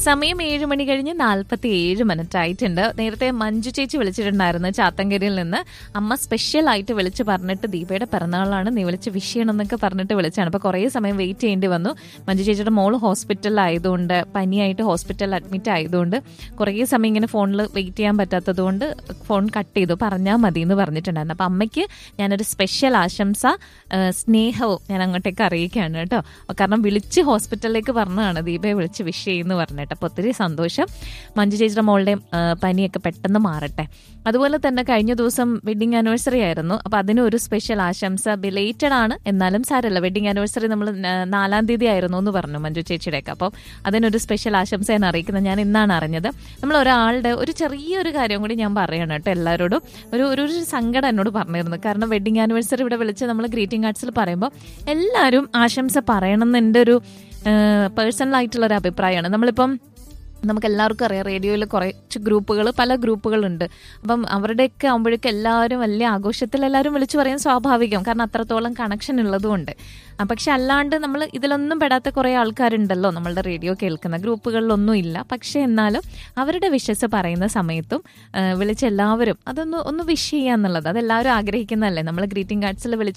സമയം ഏഴ് മണി കഴിഞ്ഞ് നാൽപ്പത്തി ഏഴ് മിനിറ്റ് ആയിട്ടുണ്ട് നേരത്തെ മഞ്ജു ചേച്ചി വിളിച്ചിട്ടുണ്ടായിരുന്നു ചാത്തങ്കരിയിൽ നിന്ന് അമ്മ സ്പെഷ്യൽ ആയിട്ട് വിളിച്ച് പറഞ്ഞിട്ട് ദീപയുടെ പിറന്നാളാണ് നീ വിളിച്ച് വിഷ് ചെയ്യണമെന്നൊക്കെ പറഞ്ഞിട്ട് വിളിച്ചാണ് അപ്പൊ കുറേ സമയം വെയിറ്റ് ചെയ്യേണ്ടി വന്നു മഞ്ജു ചേച്ചിയുടെ മോള് ഹോസ്പിറ്റലിൽ ആയതുകൊണ്ട് പനിയായിട്ട് ഹോസ്പിറ്റലിൽ അഡ്മിറ്റ് ആയതുകൊണ്ട് കുറേ സമയം ഇങ്ങനെ ഫോണിൽ വെയിറ്റ് ചെയ്യാൻ പറ്റാത്തത് കൊണ്ട് ഫോൺ കട്ട് ചെയ്തു പറഞ്ഞാൽ മതി എന്ന് പറഞ്ഞിട്ടുണ്ടായിരുന്നു അപ്പൊ അമ്മയ്ക്ക് ഞാനൊരു സ്പെഷ്യൽ ആശംസ ആ, സ്നേഹവും ഞാൻ അങ്ങോട്ടേക്ക് അറിയിക്കുകയാണ് കേട്ടോ കാരണം വിളിച്ച് ഹോസ്പിറ്റലിലേക്ക് പറഞ്ഞതാണ് ദീപയെ വിളിച്ച് വിഷ് ചെയ്യുന്നു പറഞ്ഞിട്ട് അപ്പോൾ ഒത്തിരി സന്തോഷം മഞ്ജു ചേച്ചിയുടെ മോളുടെയും ആ, പനിയൊക്കെ പെട്ടെന്ന് മാറട്ടെ അതുപോലെ തന്നെ കഴിഞ്ഞ ദിവസം വെഡിങ് ആനിവേഴ്സറി ആയിരുന്നു അപ്പോൾ അതിന് ഒരു സ്പെഷ്യൽ ആശംസ ബിലേറ്റഡ് ആണ് എന്നാലും സാരല്ല വെഡിങ് ആനിവേഴ്സറി നമ്മൾ നാലാം തീയതി ആയിരുന്നു എന്ന് പറഞ്ഞു മഞ്ജു ചേച്ചിയുടെയൊക്കെ അപ്പോൾ അതിനൊരു സ്പെഷ്യൽ ആശംസ ഞാൻ അറിയിക്കുന്നത് ഞാൻ ഇന്നാണ് അറിഞ്ഞത് നമ്മൾ ഒരാളുടെ ഒരു ചെറിയൊരു കാര്യം കൂടി ഞാൻ പറയണം കേട്ടോ എല്ലാവരോടും ഒരു ഒരു ഒരു സങ്കടം എന്നോട് പറഞ്ഞിരുന്നു കാരണം വെഡിങ് ആനിവേഴ്സറി ഇവിടെ വിളിച്ച് നമ്മൾ ഗ്രീറ്റിംഗ് കാർഡ്സിൽ പറയുമ്പോൾ എല്ലാവരും ആശംസ പറയണം എന്ന് എൻ്റെ ഒരു പേഴ്സണൽ ആയിട്ടുള്ള ഒരു അഭിപ്രായമാണ് നമ്മളിപ്പം നമുക്ക് എല്ലാവർക്കും അറിയാം റേഡിയോയിൽ കുറച്ച് ഗ്രൂപ്പുകൾ പല ഗ്രൂപ്പുകളുണ്ട് അപ്പം അവരുടെയൊക്കെ ആകുമ്പോഴേക്കും എല്ലാവരും വലിയ ആഘോഷത്തിൽ എല്ലാവരും വിളിച്ചു പറയാൻ സ്വാഭാവികം കാരണം അത്രത്തോളം കണക്ഷൻ ഉള്ളതുകൊണ്ട് ആ, പക്ഷെ അല്ലാണ്ട് നമ്മൾ ഇതിലൊന്നും പെടാത്ത കുറേ ആൾക്കാരുണ്ടല്ലോ നമ്മളുടെ റേഡിയോ കേൾക്കുന്ന ഗ്രൂപ്പുകളിലൊന്നും ഇല്ല പക്ഷെ എന്നാലും അവരുടെ വിഷസ് പറയുന്ന സമയത്തും ആ, വിളിച്ച് എല്ലാവരും അതൊന്ന് ഒന്ന് വിഷ് ചെയ്യാന്നുള്ളത് അതെല്ലാവരും ആഗ്രഹിക്കുന്നതല്ലേ നമ്മൾ ഗ്രീറ്റിംഗ് കാർഡ്സിൽ വിളിച്ച്